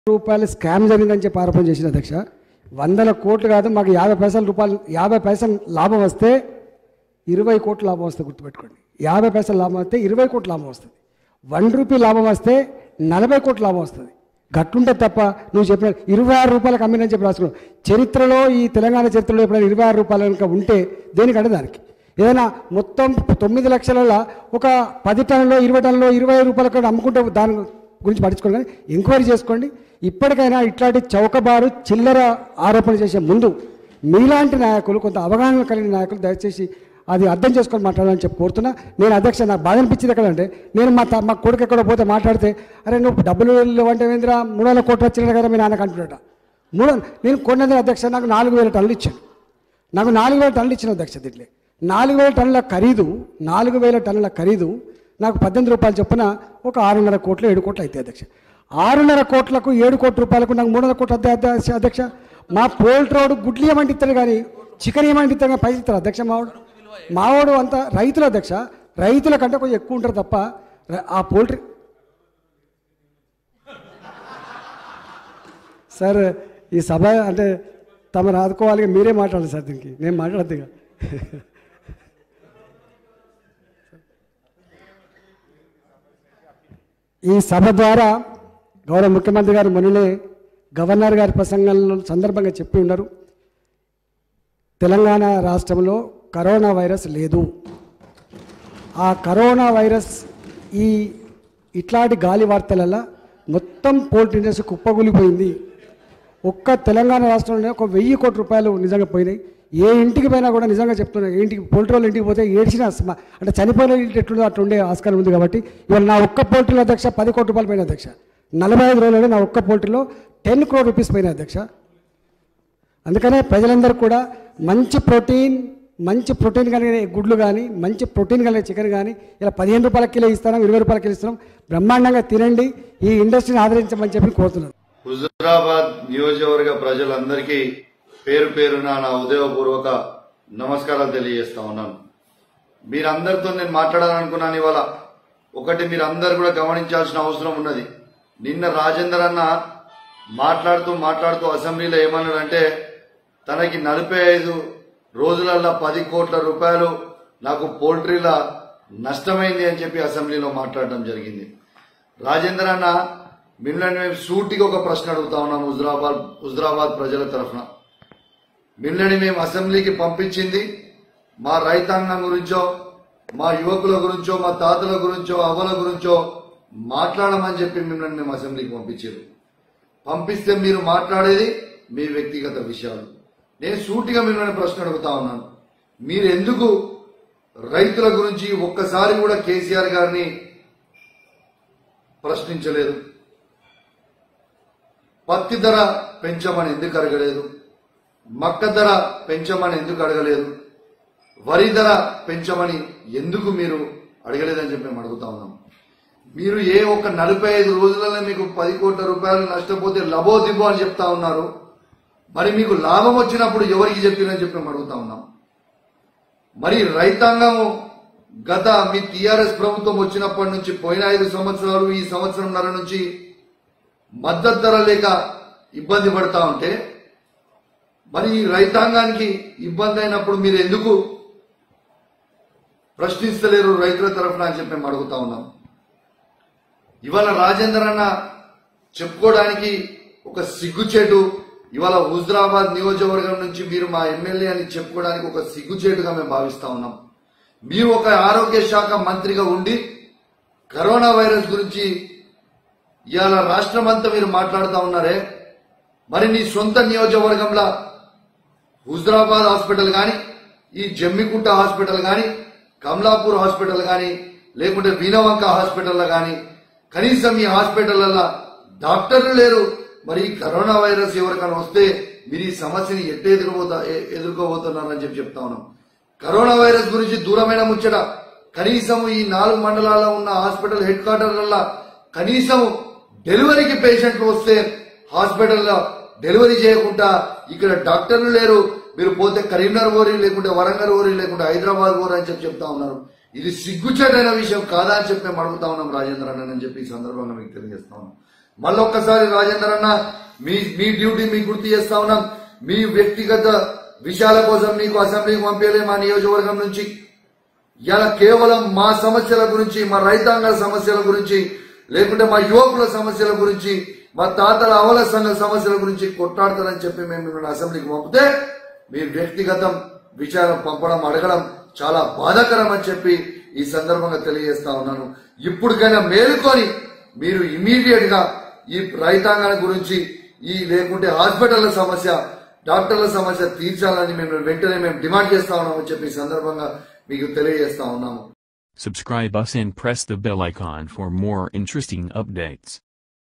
రూపాయలు స్కామ్ జరిగిందని చెప్పి ఆరోపణ చేసిన అధ్యక్ష వందల కోట్లు కాదు మాకు యాభై పైసల రూపాయలు యాభై పైసలు లాభం వస్తే ఇరవై కోట్ల లాభం వస్తుంది గుర్తుపెట్టుకోండి యాభై పైసలు లాభం వస్తే ఇరవై కోట్ల లాభం వస్తుంది వన్ రూపీ లాభం వస్తే నలభై కోట్ల లాభం వస్తుంది గట్టుంటే తప్ప నువ్వు చెప్పిన ఇరవై ఆరు రూపాయలకు అమ్మినని చెప్పి రాసుకున్నావు చరిత్రలో ఈ తెలంగాణ చరిత్రలో ఎప్పుడైనా ఇరవై ఆరు రూపాయలు కనుక ఉంటే దేనికంటే దానికి ఏదైనా మొత్తం తొమ్మిది లక్షలలో ఒక పది టన్నులో ఇరవై టన్నులో ఇరవై రూపాయలకు అమ్ముకుంటే దాని గురించి పట్టించుకోండి కానీ ఎంక్వైరీ చేసుకోండి ఇప్పటికైనా ఇట్లాంటి చౌకబారు చిల్లర ఆరోపణ చేసే ముందు మీలాంటి నాయకులు కొంత అవగాహన కలిగిన నాయకులు దయచేసి అది అర్థం చేసుకొని మాట్లాడాలని చెప్పి కోరుతున్నా నేను అధ్యక్ష నాకు బాధ అనిపించింది ఎక్కడంటే నేను మా త- మా కొడుకు ఎక్కడో పోతే మాట్లాడితే అరే నువ్వు డబ్బులు అంటే ఏంద్రా మూడు వందల కోట్లు వచ్చిన కదా మీ నాన్నకు అంటున్నాట మూడు వందలు- నేను కొన్నది అధ్యక్ష నాకు నాలుగు వేల టన్నులు ఇచ్చాను నాకు నాలుగు వేల టన్నులు ఇచ్చిన అధ్యక్ష దీంట్లో నాలుగు వేల టన్నుల ఖరీదు నాలుగు వేల టన్నుల ఖరీదు నాకు పద్దెనిమిది రూపాయలు చొప్పున ఒక ఆరున్నర కోట్లు ఏడు కోట్లు అయితే అధ్యక్ష ఆరున్నర కోట్లకు ఏడు కోట్ల రూపాయలకు నాకు మూడున్నర కోట్లు అద్దె అధ్యక్ష అధ్యక్ష మా పోల్ట్రోడు గుడ్లు ఏమంటే ఇస్తారు కానీ చికెన్ ఏమంటే ఇస్తారు కానీ పైసలు ఇస్తారు అధ్యక్ష మావాడు మావాడు అంతా రైతుల అధ్యక్ష రైతుల కంటే కొంచెం ఎక్కువ ఉంటారు తప్ప ర- ఆ పోల్ట్రీ సార్ ఈ సభ అంటే తమరు ఆదుకోవాలి మీరే మాట్లాడాలి సార్ దీనికి నేను మాట్లాడద్దు ఇక ఈ సభ ద్వారా గౌరవ ముఖ్యమంత్రి గారు మొన్ననే గవర్నర్ గారి ప్రసంగంలో సందర్భంగా చెప్పి ఉన్నారు తెలంగాణ రాష్ట్రంలో కరోనా వైరస్ లేదు ఆ కరోనా వైరస్ ఈ ఇట్లాంటి గాలి వార్తలలో మొత్తం పోల్ట్రీ ఇండస్ట్రీ కుప్పగూలిపోయింది ఒక్క తెలంగాణ రాష్ట్రంలోనే ఒక వెయ్యి కోట్ల రూపాయలు నిజంగా పోయినాయి ఏ ఇంటికి పోయినా కూడా నిజంగా చెప్తున్నా ఏ ఇంటికి పోల్ట్రీ వాళ్ళ ఇంటికి పోతే ఏడ్చిన స్మ- అంటే చనిపోయిన ఇంటి ఎట్లుండో అట్లా ఉండే ఆస్కారం ఉంది కాబట్టి ఇవాళ నా ఒక్క పోల్ట్రీలో అధ్యక్ష పది కోట్ల రూపాయలు పోయిన అధ్యక్ష నలభై ఐదు రోజుల్లో నా ఒక్క పోల్ట్రీలో టెన్ క్రోర్ రూపీస్ పోయిన అధ్యక్ష అందుకనే ప్రజలందరూ కూడా మంచి ప్రోటీన్ మంచి ప్రోటీన్ కలిగిన గుడ్లు కానీ మంచి ప్రోటీన్ కలిగిన చికెన్ కానీ ఇలా పదిహేను రూపాయల కిలో ఇస్తున్నాం ఇరవై రూపాయల కిలో ఇస్తున్నాం బ్రహ్మాండంగా తినండి ఈ ఇండస్ట్రీని ఆదరించమని చెప్పి కోరుతున్నాను హుజురాబాద్ నియోజకవర్గ ప్రజలందరికీ పేరు పేరున నా ఉదయపూర్వక నమస్కారాలు తెలియజేస్తా ఉన్నాను మీరందరితో నేను మాట్లాడాలనుకున్నాను ఇవాళ ఒకటి మీరందరూ కూడా గమనించాల్సిన అవసరం ఉన్నది నిన్న రాజేందర్ అన్న మాట్లాడుతూ మాట్లాడుతూ అసెంబ్లీలో ఏమన్నాడంటే తనకి నలభై ఐదు రోజులల్లో పది కోట్ల రూపాయలు నాకు పోల్ట్రీల నష్టమైంది అని చెప్పి అసెంబ్లీలో మాట్లాడడం జరిగింది రాజేందర్ అన్న మిమ్మల్ని మేము సూటిగా ఒక ప్రశ్న అడుగుతా ఉన్నాం హుజరాబాద్ హుజరాబాద్ ప్రజల తరఫున మిమ్మల్ని మేము అసెంబ్లీకి పంపించింది మా రైతాంగం గురించో మా యువకుల గురించో మా తాతల గురించో అవ్వల గురించో మాట్లాడమని చెప్పి మిమ్మల్ని మేము అసెంబ్లీకి పంపించారు పంపిస్తే మీరు మాట్లాడేది మీ వ్యక్తిగత విషయాలు నేను సూటిగా మిమ్మల్ని ప్రశ్న అడుగుతా ఉన్నాను మీరు ఎందుకు రైతుల గురించి ఒక్కసారి కూడా కేసీఆర్ గారిని ప్రశ్నించలేదు పత్తి ధర పెంచమని ఎందుకు అడగలేదు మక్క ధర పెంచమని ఎందుకు అడగలేదు వరి ధర పెంచమని ఎందుకు మీరు అడగలేదని చెప్పి మేము అడుగుతా ఉన్నాం మీరు ఏ ఒక్క నలభై ఐదు రోజులలో మీకు పది కోట్ల రూపాయలు నష్టపోతే లబో దిబో అని చెప్తా ఉన్నారు మరి మీకు లాభం వచ్చినప్పుడు ఎవరికి చెప్పిరని చెప్పి మేము అడుగుతా ఉన్నాం మరి రైతాంగము గత మీ టీఆర్ఎస్ ప్రభుత్వం వచ్చినప్పటి నుంచి పోయిన ఐదు సంవత్సరాలు ఈ సంవత్సరంన్నర నుంచి మద్దతు ధర లేక ఇబ్బంది పడతా ఉంటే మరి ఈ రైతాంగానికి ఇబ్బంది అయినప్పుడు మీరు ఎందుకు ప్రశ్నిస్తలేరు రైతుల తరఫున అని చెప్పి మేము అడుగుతా ఉన్నాం ఇవాళ రాజేందర్ అన్న చెప్పుకోవడానికి ఒక సిగ్గుచేటు ఇవాళ హుజరాబాద్ నియోజకవర్గం నుంచి మీరు మా ఎమ్మెల్యే అని చెప్పుకోవడానికి ఒక సిగ్గుచేటుగా మేము భావిస్తా ఉన్నాం మీరు ఒక ఆరోగ్య శాఖ మంత్రిగా ఉండి కరోనా వైరస్ గురించి ఇవాళ రాష్ట్రం అంతా మీరు మాట్లాడుతా ఉన్నారే మరి నీ సొంత నియోజకవర్గంలో హుజరాబాద్ హాస్పిటల్ కానీ ఈ జమ్మికుంట హాస్పిటల్ కానీ కమలాపూర్ హాస్పిటల్ కానీ లేకుంటే వీణవంక హాస్పిటల్లో కానీ కనీసం ఈ హాస్పిటల్లో డాక్టర్లు లేరు మరి ఈ కరోనా వైరస్ ఎవరికైనా వస్తే మీరు ఈ సమస్యని ఎట్ట ఎదుర్కోబోతా ఎ- ఎదుర్కోబోతున్నారని చెప్పి చెప్తా ఉన్నాం కరోనా వైరస్ గురించి దూరమైన ముచ్చట కనీసం ఈ నాలుగు మండలాల్లో ఉన్న హాస్పిటల్ హెడ్ క్వార్టర్లలో కనీసం డెలివరీకి పేషెంట్లు వస్తే హాస్పిటల్లో డెలివరీ చేయకుండా ఇక్కడ డాక్టర్లు లేరు మీరు పోతే కరీంనగర్ ఓరి లేకుంటే వరంగల్ ఓరి లేకుంటే హైదరాబాద్ ఓరి అని చెప్పి చెప్తా ఉన్నారు ఇది సిగ్గుచేటైన విషయం కాదా అని చెప్పి మేము అడుగుతా ఉన్నాం రాజేంద్ర అన్న అని చెప్పి ఈ సందర్భంగా మీకు తెలియజేస్తా ఉన్నాం మళ్ళొక్కసారి రాజేందర్ అన్న మీ మీ డ్యూటీ మీకు గుర్తు చేస్తా ఉన్నాం మీ వ్యక్తిగత విషయాల కోసం మీకు అసెంబ్లీకి పంపించలే మా నియోజకవర్గం నుంచి ఇలా కేవలం మా సమస్యల గురించి మా రైతాంగ సమస్యల గురించి లేకుంటే మా యువకుల సమస్యల గురించి మా తాతల అవల సంఘ సమస్యల గురించి కొట్లాడతారని చెప్పి మేము మిమ్మల్ని అసెంబ్లీకి పంపితే మీరు వ్యక్తిగతం విషయాలను పంపడం అడగడం చాలా బాధాకరం అని చెప్పి ఈ సందర్భంగా తెలియజేస్తా ఉన్నాను ఇప్పటికైనా మేలుకొని మీరు ఇమీడియట్ గా ఈ రైతాంగాల గురించి ఈ లేకుంటే హాస్పిటల్ల సమస్య డాక్టర్ల సమస్య తీర్చాలని మేము వెంటనే మేము డిమాండ్ చేస్తా ఉన్నామని చెప్పి ఈ సందర్భంగా మీకు తెలియజేస్తా ఉన్నాము Subscribe us and press the bell icon for more interesting updates.